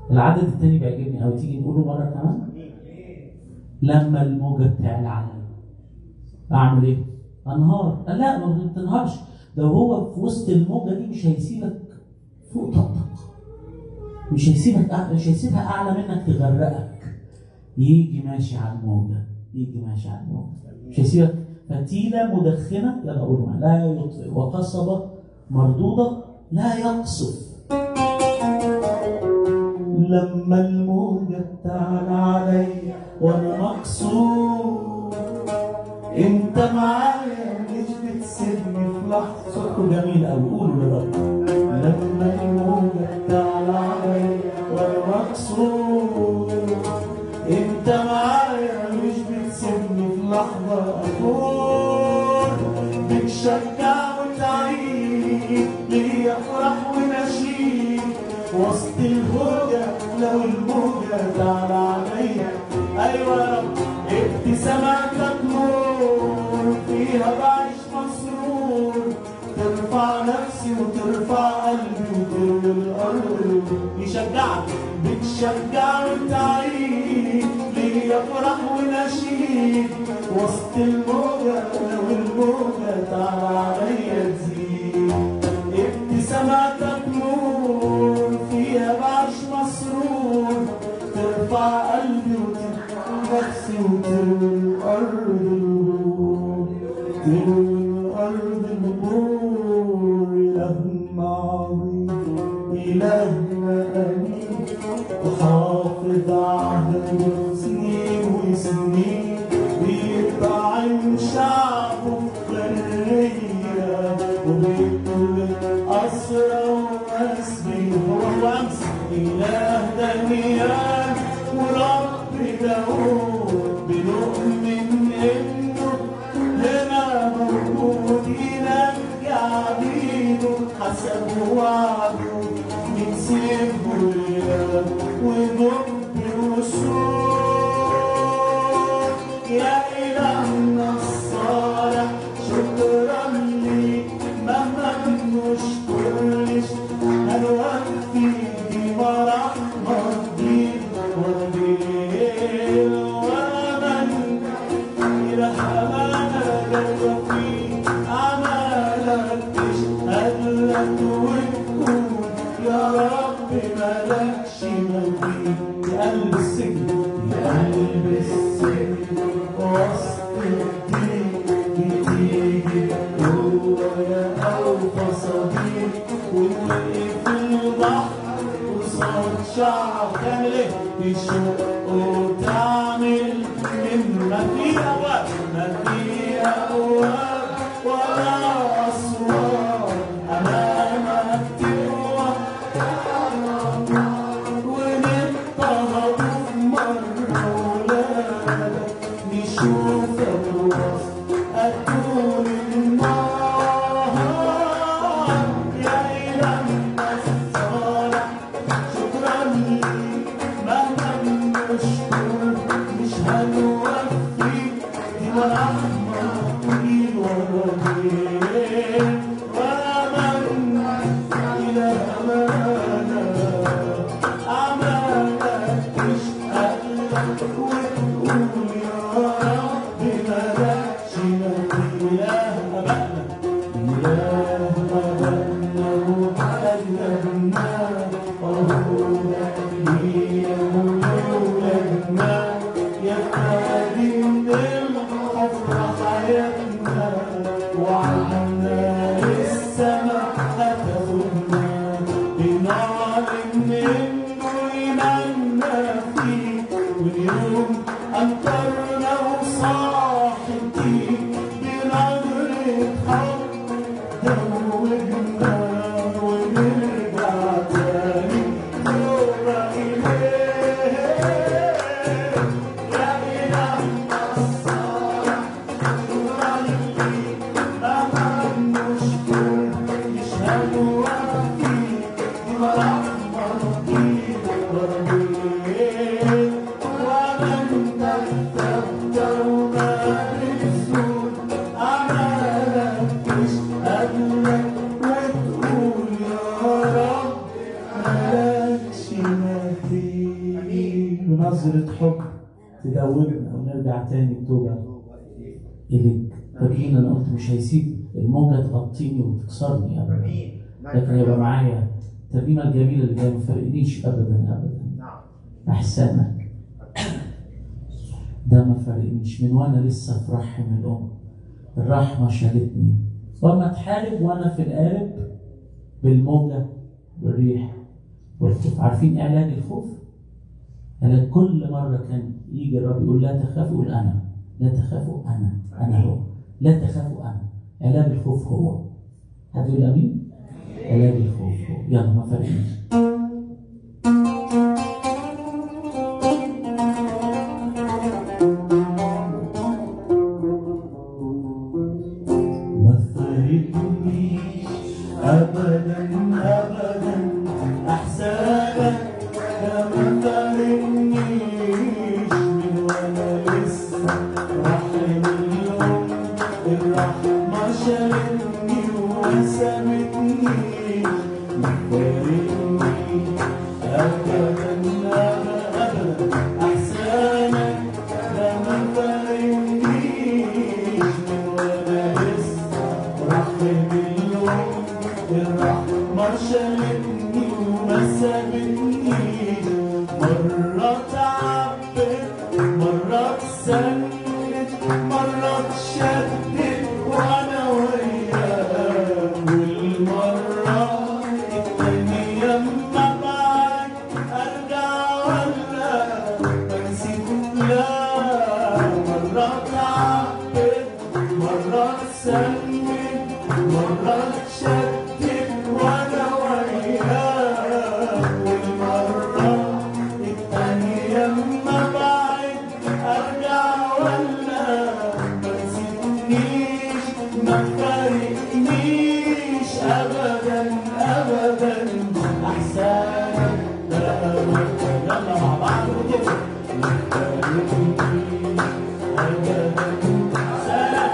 العدد الثاني بيعجبني قوي تيجي نقوله مره كمان لما الموجه بتعلى عليا اعمل ايه؟ انهار قال لا ما بتنهارش ده هو في وسط الموجه دي مش هيسيبك فوق طاقتك مش هيسيبك أع- مش هيسيبها اعلى منك تغرقك يجي ماشي على الموجه يجي ماشي على الموجه مش هيسيبك فتيله مدخنه يلا قولوا معايا لا يطفئ وقصبه مردوده لا يقصف لما الموجة تعلى عليا وانا مكسور انت معايا مش بتسيبني في لحظة صوتكم جميل قوي قولوا لرب لما الموجة تعلى عليا وانا مكسور انت معايا مش بتسيبني في لحظة اكون بتشجع وتعيد ليا افرح ونشيد وسط الهوجة لو الموجة تعلى عليا ايوه يا رب ابتساماتك نور فيها بعيش مسرور ترفع نفسي وترفع قلبي وتروي الارض يشجعك بتشجع وتعيد ليا فرح ونشيد وسط الموجة لو الموجة تعالى عليا تزيد ابتساماتك نور فيها بعيش مسرور ترفع قلبي وترفع نفسي وتروي الارض النور تروي الارض النور إلهنا عظيم إلهنا أمين وحافظ عهده سنين وسنين بيطعم شعبه برية وبيطلق أسرى ومسبي هو أمس إله دانيال ورب داود بنؤمن إنه هنا موجود ينجع عبيده حسب وعده من سيف وياه ونب وسود يا إلهنا الصالح شكرا ليك مهما بنشكرش هنوفي دي مرحمة جديد وليل ومن إلى أمانك وفي أعمالك تشهد لك وتكون يا رب ملكش مبين يا قلب السجن يا قلب السجن وسط الدين بتيجي جوايا أوفى صديق ونوقف البحر قصاد شعب تعمل ايه؟ تشق وتعمل مما في أبواب ما في أبواب ولا أسوار أمامك تقوى ونضطهد في مرة ولادك نشوفك وسط أكون النار يا إلهنا الصالح شكرا ليك مهما بنشكر مش هنوفي دي رحمة طويل ورجيل ومن إلى أمانة أعمالك تشهد لك وتقول يا رب ملكش مثيل إله أبائنا إله أبائنا وحللنا وهونا ليا ويولدنا يا خادم الحفر حياتنا وعنا للسماء هتاخدنا بنعلم انه ينامنا فيه واليوم انكرنا وصاحبتي بنظرة حب دوبنا ونرجع تاني نوبة إليه يا إلهنا الصالح شكرا ليك مهما نشكر يشهد وفيك برحمة ربيك وربيك ومن كذبت وما بالسوء أعمالك تشهد لك وتقول يا رب ملكش مثيل نظرة حب تدوبنا ونرجع تاني بتوبة إليك فاكرين أنا قلت مش هيسيب الموجة تغطيني وتكسرني أبدا لكن يبقى معايا الترنيمة الجميلة اللي جاية ما فرقنيش أبدا أبدا أحسانك ده ما فرقنيش من وأنا لسه في رحم الأم الرحمة شالتني وأما تحارب وأنا في القارب بالموجة والريح والخوف عارفين إعلان الخوف؟ علاج كل مرة كان يجي الرب يقول لا تخافوا يقول أنا لا تخافوا أنا أنا هو لا تخافوا أنا علاج الخوف هو حد يقول أمين؟ علاج الخوف هو يلا ما فرقنيش ما فرقنيش أبدا أبدا أحسابك ده ما فرقنيش من وأنا لسه رحم الأم الرحمة شالتني وسابتني ما فرقنيش أبدا أبدا أحسانك ده ما فرقنيش من وأنا لسه رحم اليوم الرحمة شالتني وما سابتنيش مرة تعبت مرة تسلت مرة تشدت وأنا وياك والمرة التانية أما بعد أرجع ولا بنسيت لا مرة تعبت مرة تسلت مرة تشدت وأنا وياك والمرة التانية أما بعد أرجع ولا منسيتنيش ما تفارقنيش أبدا أبدا أحسانك دايما يلا مع بعض كده ما تفارقنيش أبدا أحسانك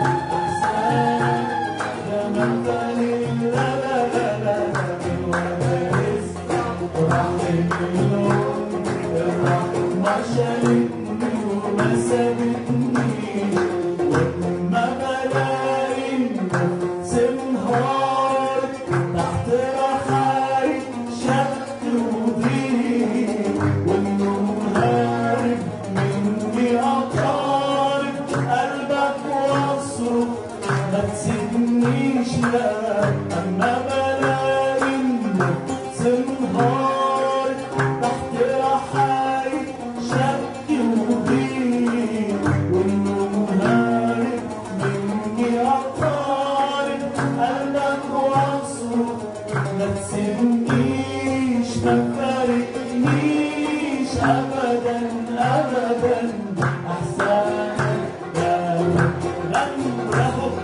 أحسانك ده ما تفارق لا لا لا لا من وأنا لسه رحم اليوم الرحمة شالتني وما سابتنيش وما بلاقي نفس انهار تحت رحاي شك وضيق والنوم هارب مني أطارب قلبك واصرخ ما تسيبنيش لا أما بلاقي نفس انهار تحت رحاي شك وضيق والنوم هارب مني أطارب قلبك واصرخ ما تسيبنيش ما تفارقنيش أبدا أبدا أحسانك يا رب غني ورغب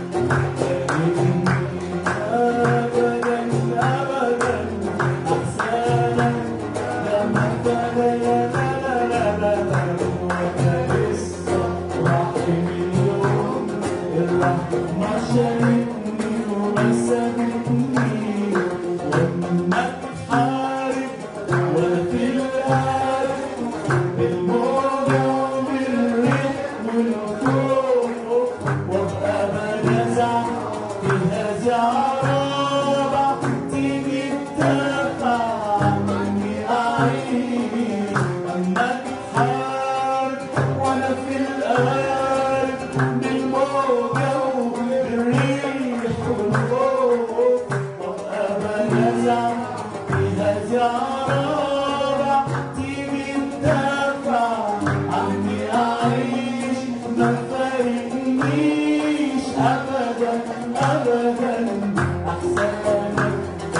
أبدا أبدا أحسانك لما تلا لا لا لا لا لا وأنا لسه رحم اليوم الرحمة شالتني وما سابتني لما تحارب ولا في القلب بالموجة وبالريح والخوف وابقى بنزع بهزع رابع تيجي تدافع عني أعيش أما تحارب وأنا في القلب بالموجة وبالريح والخوف وابقى بنزع بهزع رابع تيجي تدافع عني أعيش ما فارقنيش أبدا أبدا أحسانك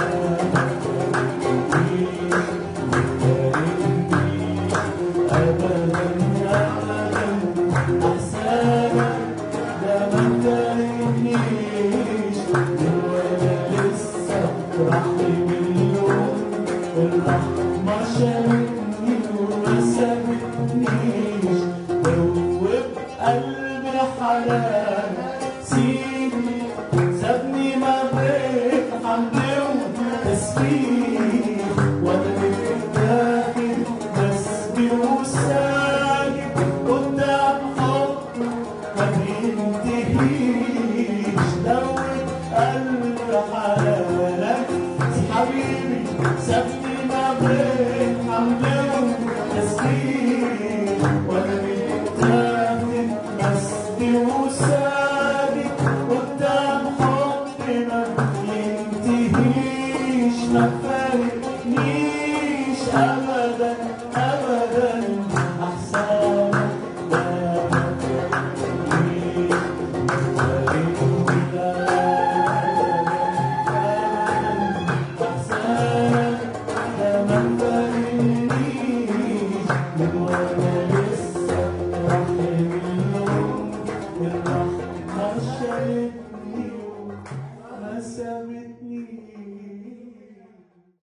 أبدا أبدا أحسانك ده ما فارقنيش وأنا لسه رحم اليوم الرحمة شالتني وما سابتنيش دوب قلبي حنان سيبني سابني ما بين حمد وتسبيح وانا اللي داخل بسبي بين حمل وتسليم ولا بنتاخد مسجد وثابت قدام حبنا ينتهيش ما فارقنيش